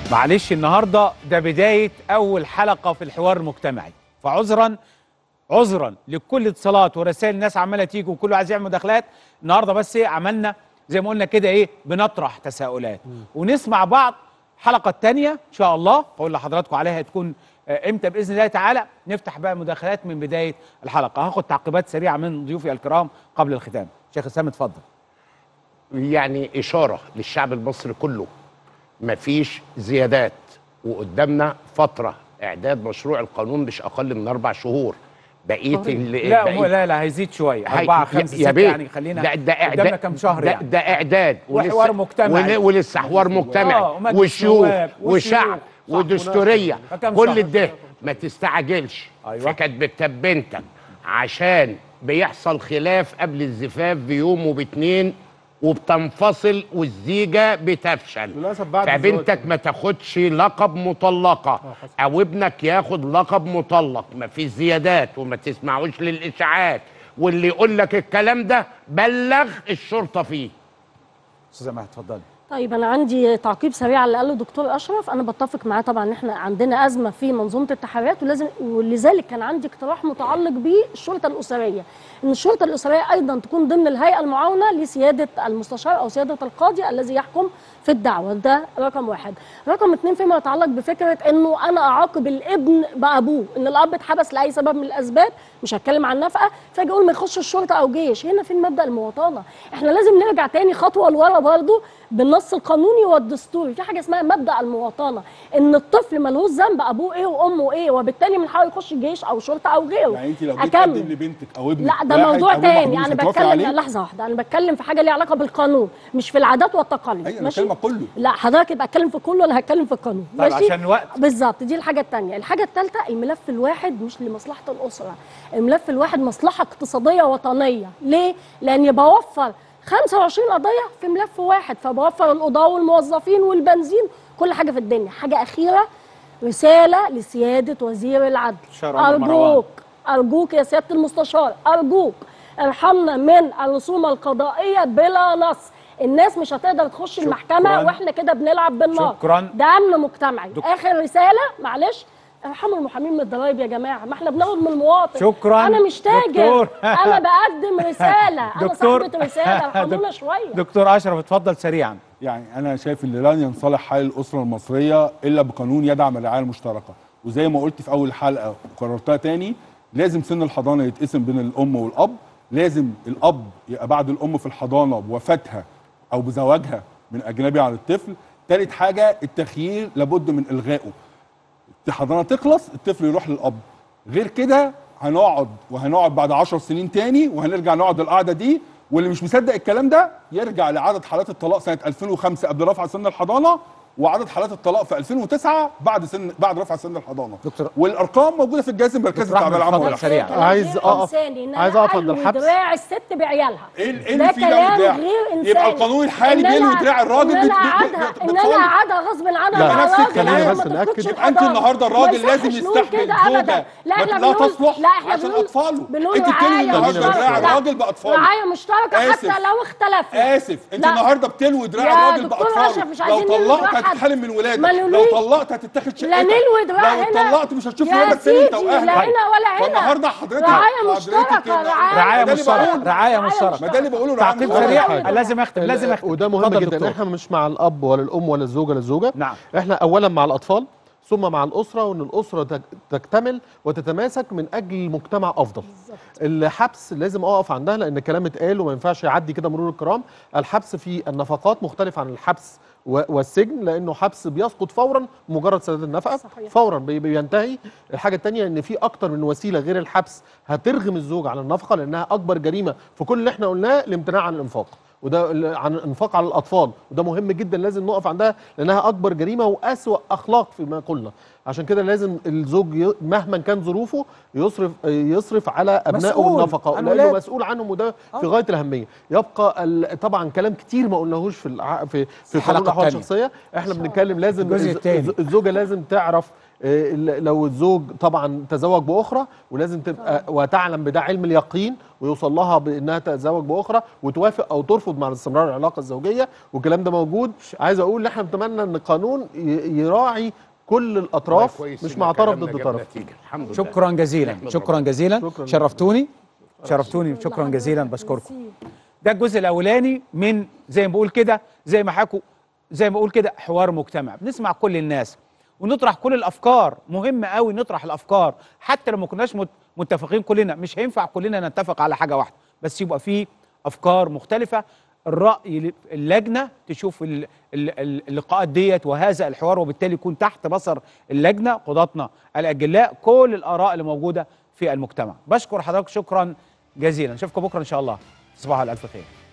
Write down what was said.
معلش النهارده ده بدايه اول حلقه في الحوار المجتمعي فعذرا عذرا لكل اتصالات ورسائل الناس عماله تيجي وكله عايز يعمل مداخلات النهارده بس ايه عملنا زي ما قلنا كده ايه بنطرح تساؤلات ونسمع بعض الحلقه الثانيه ان شاء الله اقول لحضراتكم عليها تكون آه، امتى باذن الله تعالى نفتح بقى مداخلات من بدايه الحلقه هاخد تعقيبات سريعه من ضيوفي الكرام قبل الختام شيخ اسامه اتفضل يعني إشارة للشعب المصري كله مفيش زيادات وقدامنا فترة إعداد مشروع القانون مش أقل من أربع شهور بقية ال- لا بقية- مو لا لا هيزيد شويه هي- أربعة يا- خمسة يا ستة بيه يعني خلينا ده ده قدامنا إعداد كام شهر ده, يعني ده إعداد وحوار مجتمعي. ول- ولسه حوار مجتمعي آه، ومجلس وشيوخ نواب وشعب وشيوخ. صح، ودستورية فكام كل شهر؟ ده ما تستعجلش أيوة. في كتب كتاب بنتك عشان بيحصل خلاف قبل الزفاف بيوم وباتنين وبتنفصل والزيجة بتفشل للأسف بعد فبنتك ما تاخدش لقب مطلقة او ابنك ياخد لقب مطلق ما فيش زيادات وما تسمعوش للاشاعات واللي يقول لك الكلام ده بلغ الشرطة فيه استاذه مهد اتفضلي طيب انا عندي تعقيب سريع على اللي قاله الدكتور اشرف انا بتفق معاه طبعا ان احنا عندنا ازمه في منظومه التحريات ولازم ولذلك كان عندي اقتراح متعلق بالشرطه الاسريه ان الشرطه الاسريه ايضا تكون ضمن الهيئه المعاونه لسياده المستشار او سياده القاضي الذي يحكم في الدعوه ده رقم واحد رقم اتنين فيما يتعلق بفكره انه انا اعاقب الابن بابوه ان الاب اتحبس لاي سبب من الاسباب مش هتكلم عن نفقه فاجي اقول ما يخش الشرطه او جيش هنا فين مبدا المواطنه احنا لازم نرجع تاني خطوه لورا برضه بالنص القانوني والدستوري في حاجه اسمها مبدا المواطنه ان الطفل ملوش ذنب ابوه ايه وامه ايه وبالتالي من حقه يخش جيش او شرطه او غيره يعني انت لو جيت أكمل. تقدم لبنتك او ابنك لا ده واحد موضوع أبوه تاني محبوس، انا هتوافق بتكلم عليه؟ لا لحظه واحده انا بتكلم في حاجه ليها علاقه بالقانون مش في العادات والتقاليد ايوه انا بتكلم كله لا حضرتك يبقى اتكلم في كله انا هتكلم في القانون طيب عشان الوقت. بالظبط دي الحاجه الثانيه الحاجه الثالثه الملف الواحد مش لمصلحه الاسره الملف الواحد مصلحه اقتصاديه وطنيه ليه لاني بوفر 25 قضيه في ملف واحد فبوفر القضاه والموظفين والبنزين كل حاجه في الدنيا حاجه اخيره رساله لسياده وزير العدل شهر عمر مروان. ارجوك ارجوك يا سياده المستشار ارجوك ارحمنا من الرسوم القضائيه بلا نص الناس مش هتقدر تخش المحكمه واحنا كده بنلعب بالنار شكراً. ده امن مجتمعي دك- اخر رساله معلش ارحموا المحامين من الضرايب يا جماعه ما احنا بناخد من المواطن شكراً. انا مش تاجر دكتور. انا بقدم رساله انا دكتور صاحبه رساله ارحمونا دك- شويه دكتور اشرف اتفضل سريعا يعني انا شايف ان لن ينصلح حال الاسره المصريه الا بقانون يدعم الرعايه المشتركه وزي ما قلت في اول حلقه وكررتها تاني لازم سن الحضانه يتقسم بين الام والاب لازم الاب يبقى بعد الام في الحضانه بوفاتها او بزواجها من اجنبي عن الطفل تالت حاجه التخيير لابد من الغائه الحضانه تخلص الطفل يروح للاب غير كده هنقعد وهنقعد بعد 10 سنين تاني وهنرجع نقعد القعده دي واللي مش مصدق الكلام ده يرجع لعدد حالات الطلاق سنه 2005 قبل رفع سن الحضانه وعدد حالات الطلاق في 2009 بعد سن بعد رفع سن الحضانه دكتور- والارقام موجوده في الجهاز المركزي دكتور أحمد للتعبير العام اتفضل والإحصاء. سريعا. عايز أقف- إنساني، إن عايز أنا أقف عند ألوي الحبس. دراع الست بعيالها ايه ال- ايه ده اللي فيه كلام ده ودراع غير انساني يبقى القانون الحالي إن بيلوي أنا- دراع الراجل ان بت- انا بت- اقعدها بت- ان انا بتفضل. اقعدها غصب عنها لا، على نفس الراجل الكلام. عشان بس ما نأكد. تفقدش يبقى انت الحضانة. النهارده ما الراجل يصحش لازم نقول يستحمل كده زوجه أبداً. لا ما- احنا لا بنقول تصلح لا احنا عشان بنقول اطفاله بنقول انت بتلوي رعاية النهارده مشتركة. دراع لا، الراجل باطفاله رعاية مشتركة آسف. حتى لو اختلفنا اسف انت لا. النهارده بتلوي دراع يا الراجل دكتور باطفاله أشرف مش لو عايزين نلوي طلقت دراع حد. هتتحرم من ما ولادك لو نلويش. طلقت هتتاخد شقتك لا نلوي دراع لو هنا طلقت مش هتشوف يا ولادك تاني انت سيدي، واهلك لا هنا ولا هنا فالنهارده حضرتك رعاية حضرتك مشتركة كده- رعاية رعاية ده اللي مشتركة بقوله. رعاية مشتركة ما ده اللي بقوله رعاية تعقيب مشتركة. سريع حاجة. لازم اختم لازم اختم وده مهم اتفضل جدا دكتور. احنا مش مع الاب ولا الام ولا الزوج ولا الزوجه نعم. احنا اولا مع الاطفال ثم مع الاسره وان الاسره تك- تكتمل وتتماسك من اجل مجتمع افضل الحبس لازم اقف عندها لان الكلام اتقال وما ينفعش يعدي كده مرور الكرام الحبس في النفقات مختلف عن الحبس و- والسجن لانه حبس بيسقط فورا مجرد سداد النفقه صحيح. فورا بي- بينتهي الحاجه الثانيه ان في اكتر من وسيله غير الحبس هترغم الزوج على النفقه لانها اكبر جريمه في كل اللي احنا قلناه الامتناع عن الانفاق وده ال- عن الانفاق على الاطفال وده مهم جدا لازم نقف عندها لانها اكبر جريمه واسوا اخلاق فيما قلنا عشان كده لازم الزوج ي- مهما كان ظروفه يصرف يصرف على ابنائه مسؤول النفقه عن لانه ولاده. مسؤول عنهم وده في غايه الاهميه يبقى ال- طبعا كلام كتير ما قلناهوش في الع- في في الحلقة قانون الاحوال التانية. الشخصيه احنا بنتكلم لازم الجزء الز- التاني. الز- الزوجه لازم تعرف آه، ال- لو الزوج طبعا تزوج باخرى ولازم تبقى وتعلم بده علم اليقين ويوصل لها بانها تتزوج باخرى وتوافق او ترفض مع استمرار العلاقه الزوجيه والكلام ده موجود عايز اقول ان احنا نتمنى ان القانون ي- يراعي كل الاطراف كويس مش إن مع طرف كلامنا ضد جاب طرف نتيجة. الحمد لله شكرا جزيلا نحمد شكرا ربنا. جزيلا شكراً. شرفتوني شرفتوني شكرا جزيلا بشكركم ده الجزء الاولاني من زي ما بقول كده زي ما حكوا زي ما بقول كده حوار مجتمع بنسمع كل الناس ونطرح كل الافكار مهم قوي نطرح الافكار حتى لو ما كناش مت- متفقين كلنا مش هينفع كلنا نتفق على حاجه واحده بس يبقى فيه افكار مختلفه الراي ل- اللجنه تشوف ال- ال- ال- اللقاءات ديت وهذا الحوار وبالتالي يكون تحت بصر اللجنه قضاتنا الاجلاء كل الاراء اللي موجوده في المجتمع بشكر حضرتك شكرا جزيلا نشوفكم بكره ان شاء الله تصبحوا على الف خير